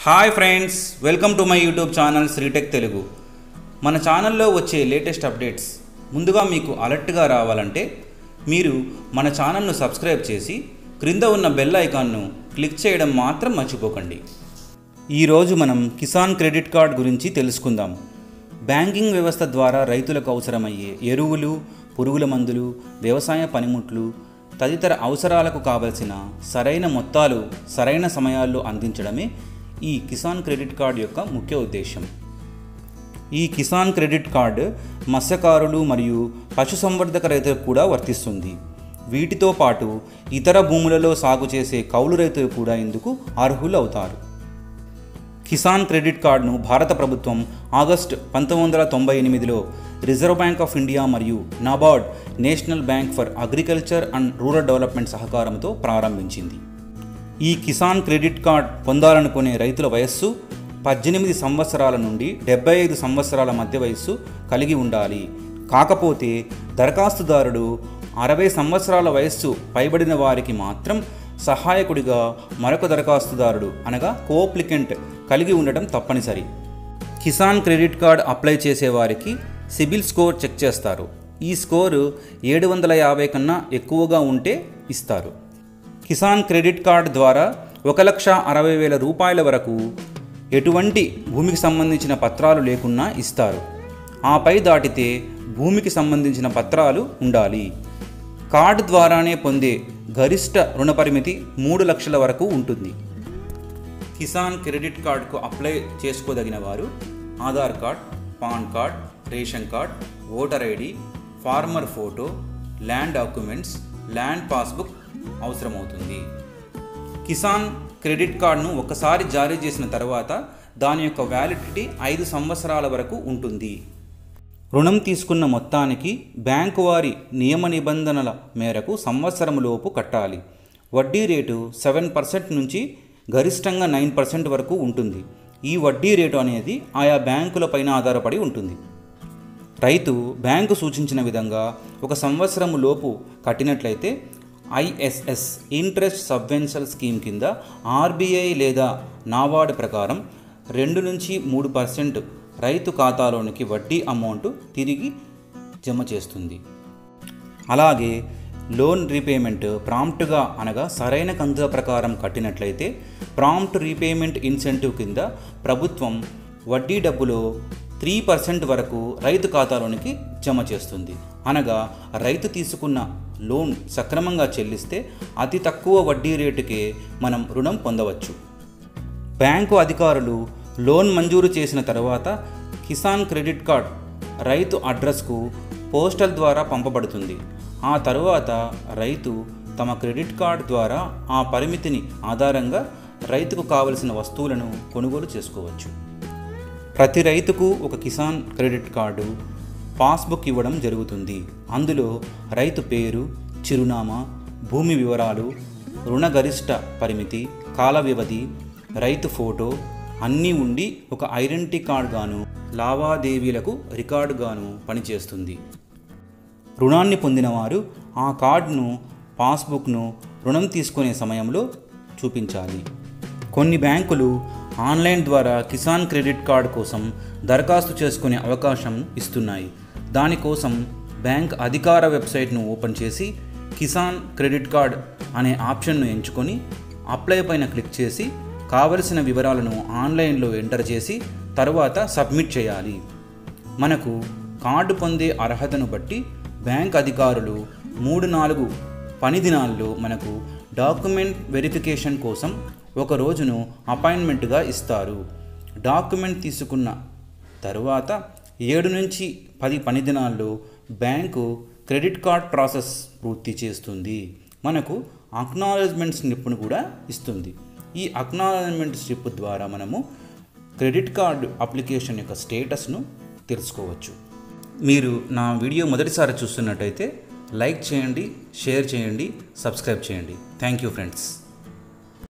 hi friends welcome to my YouTube channel శ్రీటెక్ తెలుగు మన ఛానల్లో వచ్చే లేటెస్ట్ అప్డేట్స్ ముందుగా మీకు అలర్ట్గా రావాలంటే మీరు మన ఛానల్ను సబ్స్క్రైబ్ చేసి క్రింద ఉన్న బెల్ ఐకాన్ను క్లిక్ చేయడం మాత్రం మర్చిపోకండి ఈరోజు మనం కిసాన్ క్రెడిట్ కార్డ్ గురించి తెలుసుకుందాం బ్యాంకింగ్ వ్యవస్థ ద్వారా రైతులకు అవసరమయ్యే ఎరువులు పురుగుల మందులు వ్యవసాయ పనిముట్లు తదితర అవసరాలకు కావలసిన సరైన మొత్తాలు సరైన సమయాల్లో అందించడమే ఈ కిసాన్ క్రెడిట్ కార్డ్ యొక్క ముఖ్య ఉద్దేశం ఈ కిసాన్ క్రెడిట్ కార్డ్ మత్స్యకారులు మరియు పశుసంవర్ధక రైతులకు కూడా వర్తిస్తుంది వీటితో పాటు ఇతర భూములలో సాగు చేసే కౌలు రైతులు కూడా ఇందుకు అర్హులు అవుతారు కిసాన్ క్రెడిట్ కార్డును భారత ప్రభుత్వం ఆగస్టు పంతొమ్మిది వందల తొంభై ఎనిమిదిలో రిజర్వ్ బ్యాంక్ ఆఫ్ ఇండియా మరియు NABARD national bank for agriculture and rural development సహకారంతో ప్రారంభించింది ఈ కిసాన్ క్రెడిట్ కార్డ్ పొందాలనుకునే రైతుల వయస్సు పద్దెనిమిది సంవత్సరాల నుండి డెబ్బై ఐదు సంవత్సరాల మధ్య వయస్సు కలిగి ఉండాలి కాకపోతే దరఖాస్తుదారుడు అరవై సంవత్సరాల వయస్సు పైబడిన వారికి మాత్రం సహాయకుడిగా మరొక దరఖాస్తుదారుడు అనగా కోప్లికెంట్ కలిగి ఉండటం తప్పనిసరి కిసాన్ క్రెడిట్ కార్డ్ అప్లై చేసే వారికి సిబిల్ స్కోర్ చెక్ చేస్తారు ఈ స్కోరు ఏడు వందల యాభై కన్నా ఎక్కువగా ఉంటే ఇస్తారు కిసాన్ క్రెడిట్ కార్డ్ ద్వారా ఒక లక్ష అరవై వేల రూపాయల వరకు ఎటువంటి భూమికి సంబంధించిన పత్రాలు లేకున్నా ఇస్తారు ఆపై దాటితే భూమికి సంబంధించిన పత్రాలు ఉండాలి కార్డు ద్వారానే పొందే గరిష్ట రుణ పరిమితి మూడు లక్షల వరకు ఉంటుంది కిసాన్ క్రెడిట్ కార్డుకు అప్లై చేసుకోదగిన వారు Aadhaar card PAN card ration card voter ID farmer photo land documents land passbook అవసరమవుతుంది కిసాన్ క్రెడిట్ కార్డును ఒకసారి జారీ చేసిన తర్వాత దాని యొక్క వ్యాలిడిటీ ఐదు సంవత్సరాల వరకు ఉంటుంది రుణం తీసుకున్న మొత్తానికి బ్యాంకు వారి నియమ నిబంధనల మేరకు సంవత్సరంలోపు కట్టాలి వడ్డీ రేటు సెవెన్ పర్సెంట్ నుంచి గరిష్టంగా నైన్ పర్సెంట్ వరకు ఉంటుంది ఈ వడ్డీ రేటు అనేది ఆయా బ్యాంకుల పైన ఆధారపడి ఉంటుంది రైతు బ్యాంకు సూచించిన విధంగా ఒక సంవత్సరం లోపు కట్టినట్లయితే ఐఎస్ఎస్ ఇంట్రెస్ట్ సబ్వెన్షల్ స్కీమ్ కింద ఆర్బీఐ లేదా నాబార్డ్ ప్రకారం రెండు నుంచి మూడు పర్సెంట్ రైతు ఖాతాలోనికి వడ్డీ అమౌంట్ తిరిగి జమ చేస్తుంది అలాగే లోన్ రీపేమెంట్ ప్రాంప్ట్గా అనగా సరైన కంతుల ప్రకారం కట్టినట్లయితే ప్రాంప్ట్ రీపేమెంట్ ఇన్సెంటివ్ కింద ప్రభుత్వం వడ్డీ డబ్బులో త్రీ పర్సెంట్ వరకు రైతు ఖాతాలోనికి జమ చేస్తుంది అనగా రైతు తీసుకున్న లోన్ సక్రమంగా చెల్లిస్తే అతి తక్కువ వడ్డీ రేటుకే మనం రుణం పొందవచ్చు బ్యాంకు అధికారులు లోన్ మంజూరు చేసిన తర్వాత కిసాన్ క్రెడిట్ కార్డ్ రైతు అడ్రస్కు పోస్టల్ ద్వారా పంపబడుతుంది ఆ తరువాత రైతు తమ క్రెడిట్ కార్డ్ ద్వారా ఆ పరిమితిని ఆధారంగా రైతుకు కావలసిన వస్తువులను కొనుగోలు చేసుకోవచ్చు ప్రతి రైతుకు ఒక కిసాన్ క్రెడిట్ కార్డు పాస్బుక్ ఇవ్వడం జరుగుతుంది అందులో రైతు పేరు చిరునామా భూమి వివరాలు రుణ గరిష్ట పరిమితి కాల వ్యవధి రైతు ఫోటో అన్నీ ఉండి ఒక ఐడెంటిటీ కార్డ్ గాను లావాదేవీలకు రికార్డు గాను పనిచేస్తుంది రుణాన్ని పొందినవారు ఆ కార్డును పాస్బుక్ను రుణం తీసుకునే సమయంలో చూపించాలి కొన్ని బ్యాంకులు ఆన్లైన్ ద్వారా కిసాన్ క్రెడిట్ కార్డ్ కోసం దరఖాస్తు చేసుకునే అవకాశం ఇస్తున్నాయి దానికోసం బ్యాంక్ అధికార వెబ్సైట్ను ఓపెన్ చేసి కిసాన్ క్రెడిట్ కార్డ్ అనే ఆప్షన్ను ఎంచుకొని అప్లై పైన క్లిక్ చేసి కావలసిన వివరాలను ఆన్లైన్లో ఎంటర్ చేసి తర్వాత సబ్మిట్ చేయాలి మనకు కార్డు పొందే అర్హతను బట్టి బ్యాంక్ అధికారులు మూడు నాలుగు పని దినాల్లో మనకు డాక్యుమెంట్ వెరిఫికేషన్ కోసం ఒక రోజును అపాయింట్మెంట్గా ఇస్తారు డాక్యుమెంట్ తీసుకున్న తరువాత ఏడు నుంచి పది పని దినాల్లో బ్యాంకు క్రెడిట్ కార్డ్ ప్రాసెస్ పూర్తి చేస్తుంది మనకు అక్నాలజ్మెంట్ స్లిప్ను కూడా ఇస్తుంది ఈ అక్నాలజ్మెంట్ స్లిప్ ద్వారా మనము క్రెడిట్ కార్డు అప్లికేషన్ యొక్క స్టేటస్ను తెలుసుకోవచ్చు మీరు నా వీడియో మొదటిసారి చూస్తున్నట్టయితే లైక్ చేయండి షేర్ చేయండి సబ్స్క్రైబ్ చేయండి థ్యాంక్ యూ ఫ్రెండ్స్